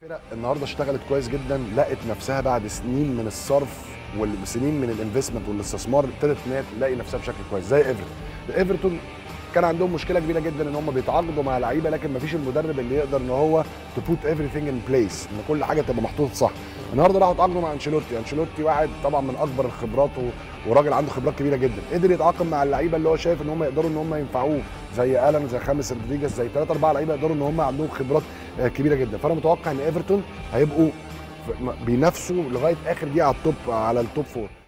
فرق النهارده اشتغلت كويس جدا لقت نفسها بعد سنين من الصرف وسنين من الانفستمنت والاستثمار ابتدت ان هي تلاقي نفسها بشكل كويس زي ايفرتون ايفرتون كان عندهم مشكله كبيره جدا ان هم بيتعاقدوا مع لعيبه لكن مفيش المدرب اللي يقدر ان هو تبوت everything ان بليس ان كل حاجه تبقى محطوطه صح النهارده راحوا اتعاقدوا مع انشيلوتي انشيلوتي واحد طبعا من اكبر الخبرات و- وراجل عنده خبرات كبيره جدا قدر يتعاقد مع اللعيبه اللي هو شايف ان هم يقدروا ان هم ينفعوه زي الان زي خامس رودريجيز زي ثلاثه اربعه لعيبه يقدروا ان هم عندهم خبرات آه، كبيره جدا فانا متوقع ان ايفرتون هيبقوا ف- بينافسوا لغايه اخر دقيقه على التوب على التوب فور